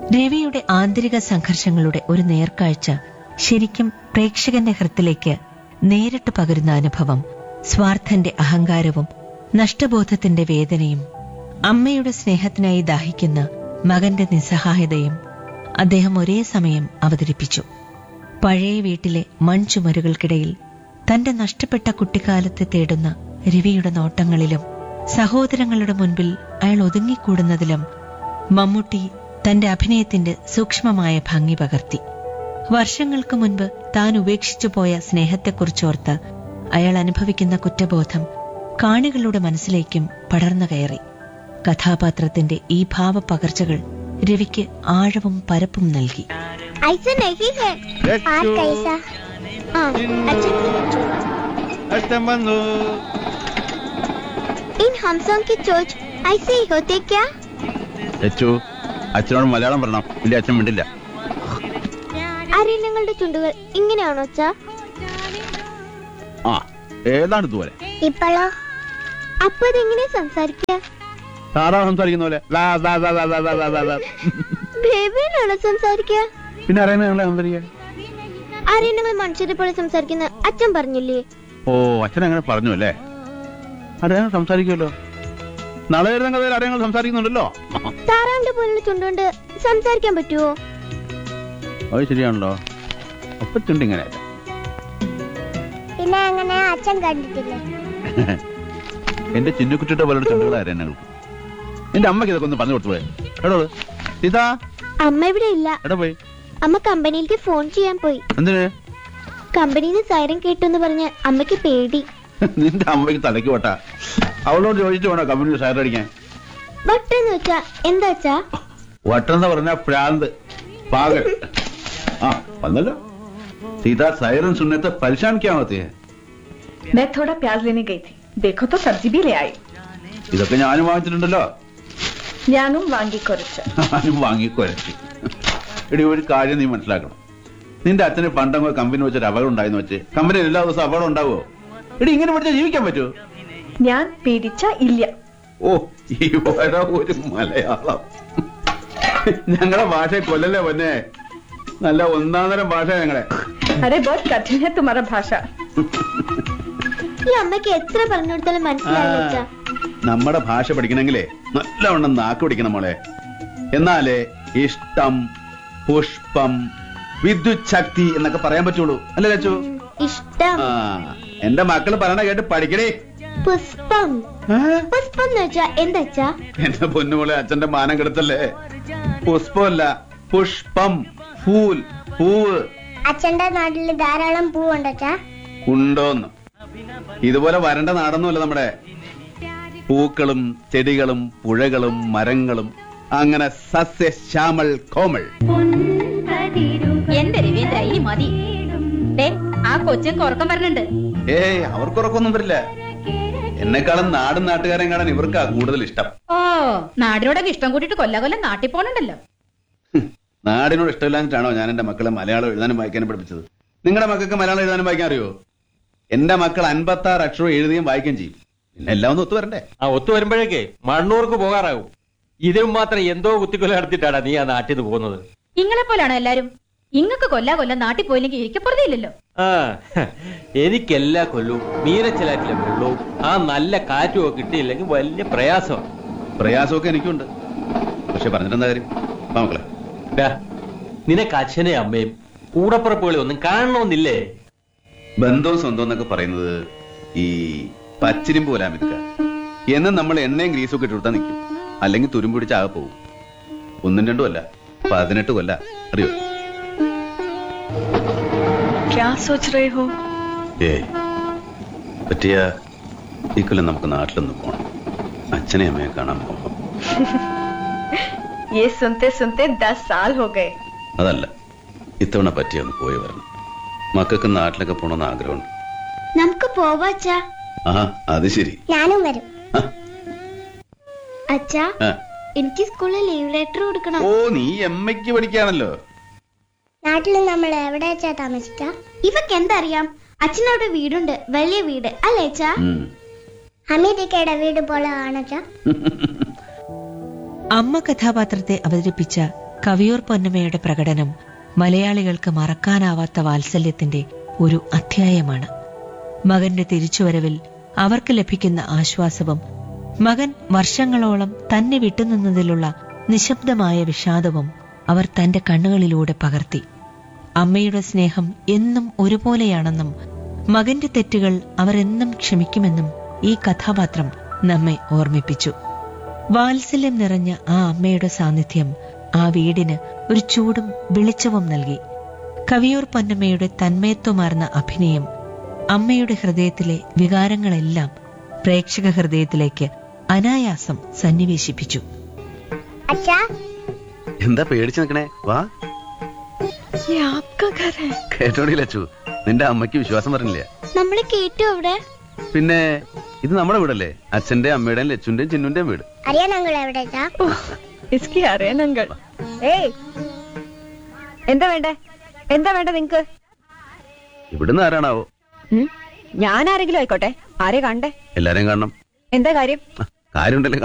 രവിയുടെ ആന്തരിക സംഘർഷങ്ങളുടെ ഒരു നേർക്കാഴ്ച ശരിക്കും പ്രേക്ഷകന്റെ ഹൃത്തിലേക്ക് നേരിട്ട് പകരുന്ന അനുഭവം സ്വാർത്ഥന്റെ അഹങ്കാരവും നഷ്ടബോധത്തിന്റെ വേദനയും അമ്മയുടെ സ്നേഹത്തിനായി ദാഹിക്കുന്ന മകന്റെ നിസ്സഹായതയും അദ്ദേഹം ഒരേ സമയം അവതരിപ്പിച്ചു പഴയ വീട്ടിലെ മൺചുമരുകൾക്കിടയിൽ തന്റെ നഷ്ടപ്പെട്ട കുട്ടിക്കാലത്തെ തേടുന്ന രവിയുടെ നോട്ടങ്ങളിലും സഹോദരങ്ങളുടെ മുൻപിൽ അയാൾ ഒതുങ്ങിക്കൂടുന്നതിലും മമ്മൂട്ടി തന്റെ അഭിനയത്തിന്റെ സൂക്ഷ്മമായ ഭംഗി പകർത്തി വർഷങ്ങൾക്ക് മുൻപ് താൻ ഉപേക്ഷിച്ചു പോയ സ്നേഹത്തെക്കുറിച്ചോർത്ത് അയാൾ അനുഭവിക്കുന്ന കുറ്റബോധം കാണികളുടെ മനസ്സിലേക്കും പടർന്നു കയറി കഥാപാത്രത്തിന്റെ ഈ ഭാവപകർച്ചകൾ രവിക്ക് ആഴവും പരപ്പും നൽകി ऐसा नहीं है आप कैसा हाँ अच्छा അച്ഛൻ വന്നു इन हमसों की चोच ऐसे ही होते क्या ലച്ചു അച്ഛനോട് മലയാളം പറയണം ഇല്ല അച്ഛൻ മിണ്ടില്ല അരണ്യങ്ങളുടെ ചുണ്ടുകൾ ഇങ്ങനെയാണോ അച്ഛാ ആ ഏതാണ് ഇതുപോലെ ഇപ്പോഴോ അപ്പൊ അതെങ്ങനെ സംസാരിക്കുക താറാവ് സംസാരിക്കുന്ന പോലെ ലാ, ലാ, ലാ, ലാ, ലാ, ലാ, ലാ, ലാ, ലാ. ബേബിയിലാണോ സംസാരിക്കുക പിന്നെ അറിയുന്ന ഞങ്ങളെ സംസാരിക്കാൻ അരണ്യങ്ങൾ മനുഷ്യരെ പോലെ സംസാരിക്കുന്ന അച്ഛൻ പറഞ്ഞില്ലേ ഓ അച്ഛൻ അങ്ങനെ പറഞ്ഞു അല്ലേ അറിയാൻ സംസാരിക്കുമല്ലോ നാളെ വരുന്ന കഥയിൽ അറിയാൻ സംസാരിക്കുന്നുണ്ടല്ലോ താറാവിന്റെ പോലുള്ള ചുണ്ടുകൊണ്ട് സംസാരിക്കാൻ പറ്റുമോ അത് ശരിയാണല്ലോ അപ്പൊ ചുണ്ട് ഇങ്ങനെ പിന്നെ അങ്ങനെ അച്ഛൻ കണ്ടിട്ടില്ലേ എന്റെ ചിന്നുകുട്ടിയുടെ പോലുള്ള ചുണ്ടുകളായിരുന്നു ഞങ്ങൾക്ക് എന്റെ അമ്മയ്ക്ക് ഇതൊക്കെ ഒന്ന് പറഞ്ഞു കൊടുത്തു പോയെ എടോ സീതാ അമ്മ ഇവിടെ ഇല്ല എടാ പോയി അമ്മ കമ്പനിയിലേക്ക് ഫോൺ ചെയ്യാൻ പോയി എന്തിന് കമ്പനിയിൽ നിന്ന് സൈറൻ കേട്ടു എന്ന് പറഞ്ഞ് അമ്മയ്ക്ക് പേടി നിന്റെ അമ്മയ്ക്ക് തലയ്ക്ക് പോട്ടാ അവളോട് ചോദിച്ചു വേണോ കമ്പനി ഷെയർ അടിക്കാൻ വട്ടെന്ന് വെച്ചാ എന്താ വെച്ചാ വട്ടെന്ന് പറഞ്ഞ പ്രാന്ത് പാകൽ ആ വന്നല്ലോ സീതാ സൈറൻ സുന്നത്ത് പരിശാൻ ക്യാ ഹോത്തി ഹൈ मैं थोड़ा प्याज लेने गई थी देखो तो सब्जी भी ले आई ഇതൊക്കെ ഞാനും വാങ്ങിച്ചിട്ടുണ്ടല്ലോ ഞാനും വാങ്ങിക്കുറച്ച് ഞാനും വാങ്ങിക്കൊരച്ചു എടി ഒരു കാര്യം നീ മനസ്സിലാക്കണം നിന്റെ അച്ഛന് പണ്ടങ്ങോ കമ്പനി വെച്ചൊരു അപകടം ഉണ്ടായെന്ന് വെച്ച് കമ്പനിയിൽ എല്ലാ ദിവസവും അപകടം ഉണ്ടാവോ എടി ഇങ്ങനെ പഠിച്ചാൽ ജീവിക്കാൻ പറ്റുമോ ഞാൻ പേടിച്ച ഇല്ല ഓ ഇവിടെ ഒരു മലയാളം ഞങ്ങളെ ഭാഷ കൊല്ലല്ലേ പൊന്നെ നല്ല ഒന്നാം തരം ഭാഷ ഞങ്ങളെ अरे बहुत कठिन है तुम्हारा भाषा ഈ അമ്മയ്ക്ക് എത്ര പറഞ്ഞു കൊടുത്താലും മനസ്സിലായില്ല അച്ഛാ നമ്മുടെ ഭാഷ പഠിക്കണമെങ്കിലേ നല്ലവണ്ണം നാക്ക് പിടിക്കണം മോളെ എന്നാലേ ഇഷ്ടം പുഷ്പം വിദ്യുത് ശക്തി എന്നൊക്കെ പറയാൻ പറ്റുള്ളൂ അല്ലേ ലച്ചു ഉം, ഇഷ്ടം ആ എന്റെ മക്കള് പറയണ കേട്ട് പഠിക്കണേ പുഷ്പം പുഷ്പം എന്ന് വെച്ചാ എന്താ അച്ഛാ എന്റെ പൊന്നുമോളെ അച്ഛന്റെ മാനം കെടുത്തല്ലേ പുഷ്പമല്ല പുഷ്പം ഫൂൽ പൂവ് അച്ഛന്റെ നാട്ടില് ധാരാളം പൂവുണ്ടച്ചാ ഉണ്ടോന്ന് ഇതുപോലെ വരണ്ട നാടൊന്നുമല്ല നമ്മുടെ പൂക്കളും ചെടികളും പുഴകളും മരങ്ങളും അങ്ങനെ സസ്യശ്യാമൾ കോമൾ എന്റെ രവീന്ദ്ര ഇനി മതി ദേ, ആ കൊച്ചൻ ഉറക്കം പറഞ്ഞിട്ടുണ്ട് ഏയ് അവർക്കുറക്കൊന്നും വരില്ല എന്നെക്കാളും നാടും നാട്ടുകാരെ കാണാൻ ഇവർക്കാ കൂടുതൽ ഇഷ്ടം ഓ നാടിനോടൊക്കെ ഇഷ്ടം കൂട്ടിട്ട് കൊല്ല കൊല്ലം നാട്ടിൽ പോണുണ്ടല്ലോ ഹും, നാടിനോട് ഇഷ്ടമില്ലാഞ്ഞിട്ടാണോ ഞാൻ എന്റെ മക്കളെ മലയാളം എഴുതാനും വായിക്കാനും പഠിപ്പിച്ചത് നിങ്ങളുടെ മക്കൾക്ക് മലയാളം എഴുതാനും വായിക്കാൻ അറിയോ എന്റെ മക്കൾ അൻപത്തി ആറ് അക്ഷരം എഴുതുകയും വായിക്കുകയും ചെയ്യും പിന്നെ എല്ലാം ഒന്ന് ഒത്തു വരണ്ടേ ആ ഒത്തു വരുമ്പോഴേക്കേ മണ്ണൂർക്ക് പോകാറാകും ഇതിനും മാത്രം എന്തോ കുത്തിക്കൊല നടത്തിയിട്ടാണ് നീ ആ നാട്ടിൽ നിന്ന് പോകുന്നത് ഇങ്ങളെ പോലാണോ എല്ലാരും ഇങ്ങക്ക് കൊല്ലാ കൊല്ലം നാട്ടിൽ പോയില്ലെങ്കിൽ ഇരിക്കപ്പുറതില്ലല്ലോ ആ ഹ, എനിക്കെല്ലാ കൊല്ലവും മീനച്ചിലാറ്റിലെ വെള്ളവും ആ നല്ല കാറ്റും ഒക്കെ കിട്ടിയില്ലെങ്കിൽ വലിയ പ്രയാസമാണ് പ്രയാസമൊക്കെ എനിക്കുണ്ട് പക്ഷെ പറഞ്ഞിട്ടെന്താ കാര്യം വാ മക്കളെ ഡാ, നിനക്ക് അച്ഛനെ അമ്മയും കൂടപ്പുറപ്പുകളെ ഒന്നും കാണണമെന്നില്ലേ ബന്ധവും സ്വന്തം എന്നൊക്കെ പറയുന്നത് ഈ പച്ചിരിമ്പ് പോലാ മിതുക്ക എന്ന് നമ്മൾ എണ്ണയും ഗ്രീസും ഒക്കെ ഇട്ടുകൊടുത്താൽ നിൽക്കും അല്ലെങ്കിൽ തുരുമ്പ് പിടിച്ച് ആകെ പോകും ഒന്നും രണ്ടും അല്ല പതിനെട്ട് കൊല്ല അറിയോ क्या सोच रहे हो ഏ പറ്റിയ ഈ കൊല്ലം നമുക്ക് നാട്ടിലൊന്ന് പോണം അച്ഛനെ അമ്മയെ കാണാൻ പോകാം ये सुनते सुनते दस साल हो गए അതല്ല ഇത്തവണ പറ്റിയ ഒന്ന് പോയി വരണം മക്കൾക്ക് നാട്ടിലൊക്കെ പോകണമെന്ന് ആഗ്രഹമുണ്ട് നമുക്ക് പോവാ അച്ഛാ ആ അത് ശരി ഞാനും വരും ആ, അച്ഛാ ആ. എനിക്ക് സ്കൂളിൽ ലീവ് ലെറ്റർ കൊടുക്കണം ഓ നീ എമ്മയ്ക്ക് പഠിക്കാണല്ലോ നാട്ടിൽ നമ്മൾ എവിടെ വെച്ചാ താമസിക്ക ഇവക്ക് എന്തറിയാം അച്ഛനവിടെ വീടുണ്ട് വലിയ വീട് അല്ലേ അച്ഛാ ഉം. ഹമീദിക്കയുടെ വീട് പോലെ ആണച്ചാ അമ്മ കഥാപാത്രത്തെ അവതരിപ്പിച്ച കവിയൂർ പൊന്നമ്മയുടെ പ്രകടനം മലയാളികൾക്ക് മറക്കാനാവാത്ത വാത്സല്യത്തിന്റെ ഒരു അധ്യായമാണ് മകന്റെ തിരിച്ചുവരവിൽ അവർക്ക് ലഭിക്കുന്ന ആശ്വാസവും മകൻ വർഷങ്ങളോളം തന്നെ വിട്ടുനിന്നതിലുള്ള നിശബ്ദമായ വിഷാദവും അവർ തന്റെ കണ്ണുകളിലൂടെ പകർത്തി അമ്മയുടെ സ്നേഹം എന്നും ഒരുപോലെയാണെന്നും മകന്റെ തെറ്റുകൾ അവർ എന്നും ക്ഷമിക്കുമെന്നും ഈ കഥാപാത്രം നമ്മെ ഓർമ്മിപ്പിച്ചു വാത്സല്യം നിറഞ്ഞ ആ അമ്മയുടെ സാന്നിധ്യം ആ വീടിന് ഒരു ചൂടും വെളിച്ചവും നൽകി കവിയൂർ പൊന്നമ്മയുടെ തന്മയത്വമാർന്ന അഭിനയം അമ്മയുടെ ഹൃദയത്തിലെ വികാരങ്ങളെല്ലാം പ്രേക്ഷക ഹൃദയത്തിലേക്ക് അനായാസം സന്നിവേശിപ്പിച്ചു അച്ഛാ എന്താ പേടിച്ചു നിൽക്കണേ വാ ये आपका घर है കേട്ടോടി ലച്ചു നിന്റെ അമ്മയ്ക്ക് വിശ്വാസം പറഞ്ഞില്ലേ നമ്മള് കേട്ടു അവിടെ പിന്നെ ഇത് നമ്മുടെ വീടല്ലേ അച്ഛന്റെ അമ്മയുടെയും ലച്ചുന്റെയും ചിന്നുന്റെയും വീട് അറിയാൻ ഞങ്ങൾ എവിടെയാ इसकी അരയനങ്ങൾ ഏയ് എന്താ വേണ്ടേ എന്താ വേണ്ട നിങ്ങക്ക് ഇവിടുന്ന് ആരാണാവോ ഞാൻ ആരെങ്കിലും ആയിക്കോട്ടെ ആരെ കണ്ടേ എല്ലാരെയും കാണണം എന്താ കാര്യം കാര്യമുണ്ടല്ലേ